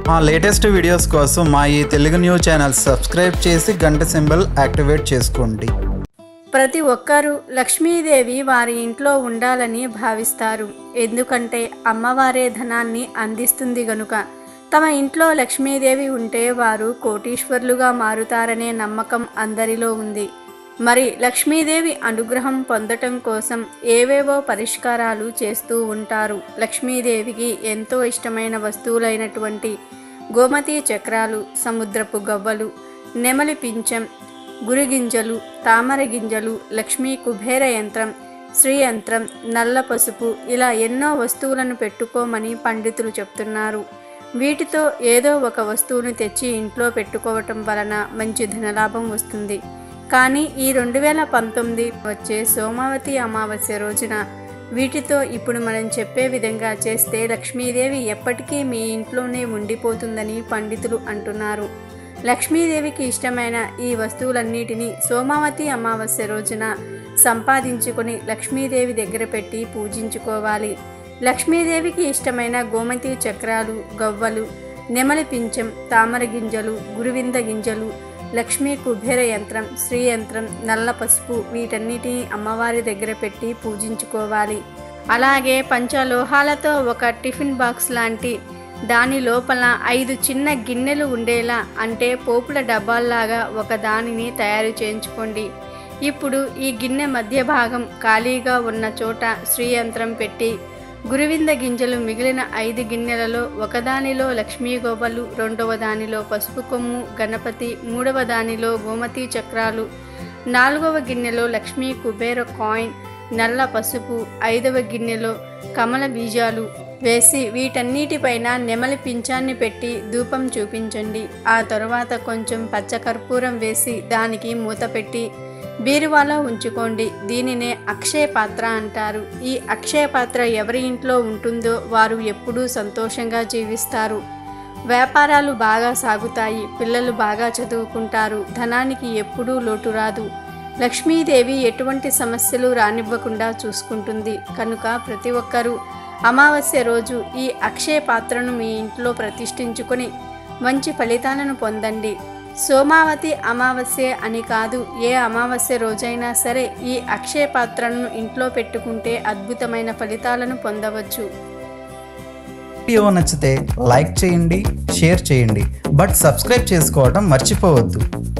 మా latest videos కోసం మా ఈ తెలుగు న్యూస్ ఛానల్ సబ్స్క్రైబ్ చేసి గంట సింబల్ యాక్టివేట్ చేసుకోండి ప్రతి ఒక్కరూ లక్ష్మీదేవి వారి ఇంట్లో ఉండాలని భావిస్తారు ఎందుకంటే అమ్మవారే ధనాన్ని అందిస్తుంది గనుక తమ ఇంట్లో లక్ష్మీదేవి ఉంటే వారు కోటీశ్వర్లుగా మారుతారనే నమ్మకం అందరిలో ఉంది మరి లక్ష్మీదేవి అనుగ్రహం పొందటం కోసం ఏవేవో పరిష్కారాలు చేస్తూ ఉంటారు లక్ష్మీదేవికి ఎంతో ఇష్టమైన వస్తువులైనటువంటి గోమతి చక్రాలు సముద్రపు గవ్వలు నెమలి పింఛం గురిగింజలు తామర గింజలు లక్ష్మీ కుబేర యంత్రం శ్రీ యంత్రం నల్ల పసుపు ఇలా ఎన్నో వస్తువులను పెట్టుకోమని పండితులు చెప్తున్నారు వీటితో ఏదో ఒక వస్తువును తెచ్చి ఇంట్లో పెట్టుకోవటం వలన మంచి ధనలాభం వస్తుంది కానీ ఈ రెండు వేల పంతొమ్మిది వచ్చే సోమావతి అమావాస్య రోజున వీటితో ఇప్పుడు మనం చెప్పే విధంగా చేస్తే లక్ష్మీదేవి ఎప్పటికీ మీ ఇంట్లోనే ఉండిపోతుందని పండితులు అంటున్నారు లక్ష్మీదేవికి ఇష్టమైన ఈ వస్తువులన్నిటినీ సోమావతి అమావాస్య రోజున సంపాదించుకొని లక్ష్మీదేవి దగ్గర పెట్టి పూజించుకోవాలి లక్ష్మీదేవికి ఇష్టమైన గోమతి చక్రాలు గవ్వలు నెమలి పింఛం తామర గింజలు గురువింద గింజలు లక్ష్మీ కుబేర యంత్రం శ్రీ యంత్రం నల్ల పసుపు వీటన్నిటిని అమ్మవారి దగ్గర పెట్టి పూజించుకోవాలి అలాగే పంచలోహాలతో ఒక టిఫిన్ బాక్స్ లాంటి దాని లోపల ఐదు చిన్న గిన్నెలు ఉండేలా అంటే పోపుల డబ్బాల్లాగా ఒక దానిని తయారు చేయించుకోండి ఇప్పుడు ఈ గిన్నె మధ్య భాగం ఖాళీగా ఉన్న చోట శ్రీయంత్రం పెట్టి గురువింద గింజలు మిగిలిన ఐదు గిన్నెలలో ఒకదానిలో లక్ష్మీ గోపలు రెండవ దానిలో పసుపు కొమ్ము గణపతి మూడవ దానిలో గోమతి చక్రాలు నాలుగవ గిన్నెలో లక్ష్మీ కుబేర కాయిన్ నల్ల పసుపు ఐదవ గిన్నెలో కమల బీజాలు వేసి వీటన్నిటిపైన నెమలి పింఛాన్ని పెట్టి ధూపం చూపించండి ఆ తరువాత కొంచెం పచ్చకర్పూరం వేసి దానికి మూత పెట్టి బీరువాలో ఉంచుకోండి దీనినే అక్షయ పాత్ర అంటారు ఈ అక్షయ పాత్ర ఎవరి ఇంట్లో ఉంటుందో వారు ఎప్పుడూ సంతోషంగా జీవిస్తారు వ్యాపారాలు బాగా సాగుతాయి పిల్లలు బాగా చదువుకుంటారు ధనానికి ఎప్పుడూ లోటు రాదు లక్ష్మీదేవి ఎటువంటి సమస్యలు రానివ్వకుండా చూసుకుంటుంది కనుక ప్రతి ఒక్కరూ అమావాస్య రోజు ఈ అక్షయ పాత్రను మీ ఇంట్లో ప్రతిష్ఠించుకొని మంచి ఫలితాలను పొందండి సోమావతి అమావాస్య అని కాదు ఏ అమావాస్య రోజైనా సరే ఈ అక్షయ పాత్రను ఇంట్లో పెట్టుకుంటే అద్భుతమైన ఫలితాలను పొందవచ్చు వీడియో నచ్చితే లైక్ చేయండి షేర్ చేయండి బట్ సబ్స్క్రైబ్ చేసుకోవడం మర్చిపోవద్దు